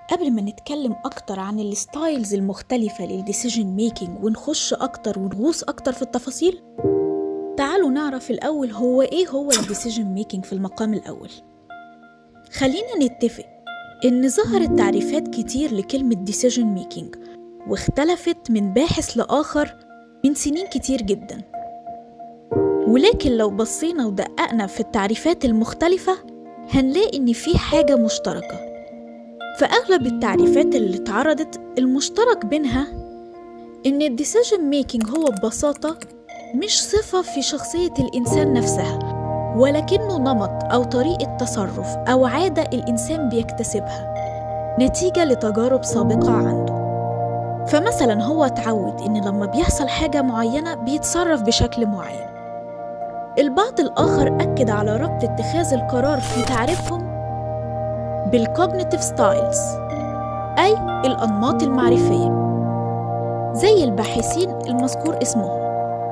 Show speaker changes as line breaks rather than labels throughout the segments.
قبل ما نتكلم أكتر عن الستايلز المختلفة للديسيجن ميكينج ونخش أكتر ونغوص أكتر في التفاصيل تعالوا نعرف الأول هو إيه هو الديسيجن ميكينج في المقام الأول خلينا نتفق إن ظهرت تعريفات كتير لكلمة ديسيجن ميكينج واختلفت من باحث لآخر من سنين كتير جدا ولكن لو بصينا ودققنا في التعريفات المختلفة هنلاقي إن في حاجة مشتركة فأغلب التعريفات اللي اتعرضت المشترك بينها إن الديسيجن ميكينج هو ببساطة مش صفة في شخصية الإنسان نفسها ولكنه نمط أو طريقة تصرف أو عادة الإنسان بيكتسبها نتيجة لتجارب سابقة عنده فمثلا هو اتعود إن لما بيحصل حاجة معينة بيتصرف بشكل معين البعض الآخر أكد على ربط اتخاذ القرار في تعريفهم بالكوجنيتيف ستايلز أي الأنماط المعرفية زي الباحثين المذكور اسمهم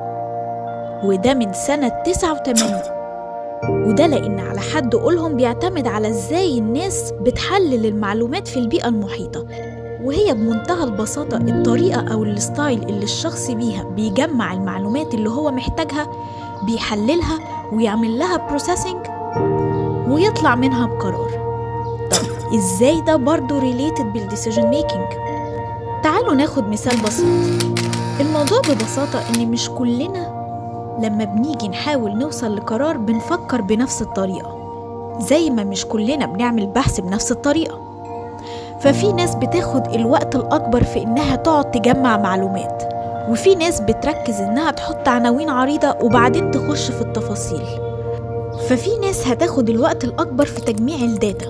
وده من سنة 89 وده لأن على حد قولهم بيعتمد على إزاي الناس بتحلل المعلومات في البيئة المحيطة وهي بمنتهى البساطة الطريقة أو الستايل اللي الشخص بيها بيجمع المعلومات اللي هو محتاجها بيحللها ويعمل لها بروسيسنج ويطلع منها بقرار طب ازاي ده برضه ريليتد بالديسيجن ميكينج تعالوا ناخد مثال بسيط الموضوع ببساطة إن مش كلنا لما بنيجي نحاول نوصل لقرار بنفكر بنفس الطريقة زي ما مش كلنا بنعمل بحث بنفس الطريقة ففي ناس بتاخد الوقت الأكبر في إنها تقعد تجمع معلومات وفي ناس بتركز إنها تحط عناوين عريضة وبعدين تخش في التفاصيل ففي ناس هتاخد الوقت الأكبر في تجميع الداتا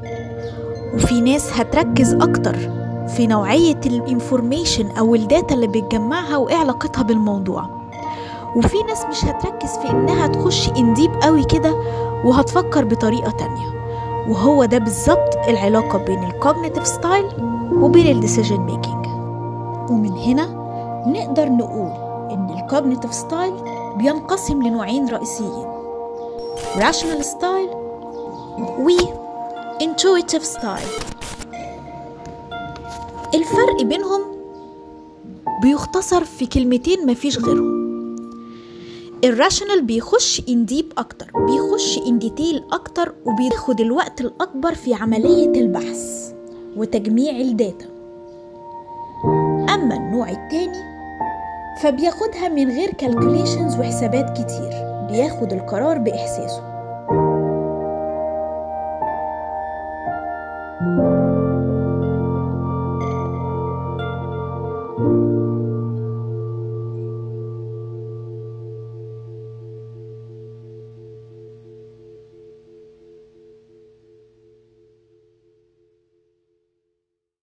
وفي ناس هتركز أكتر في نوعية الانفورميشن أو الداتا اللي بتجمعها وإيه علاقتها بالموضوع وفي ناس مش هتركز في إنها تخش انديب قوي كده وهتفكر بطريقة تانية وهو ده بالظبط العلاقة بين الكوجنيتيف ستايل وبين الديسيجن ميكينج ومن هنا نقدر نقول إن الكوجنيتيف ستايل بينقسم لنوعين رئيسيين rational style و intuitive style الفرق بينهم بيختصر في كلمتين مفيش غيرهم الراشنال بيخش ان ديب اكتر بيخش ان ديتيل اكتر وبياخد الوقت الاكبر في عمليه البحث وتجميع الداتا اما النوع التاني فبياخدها من غير كالكوليشنز وحسابات كتير بياخد القرار باحساسه thank you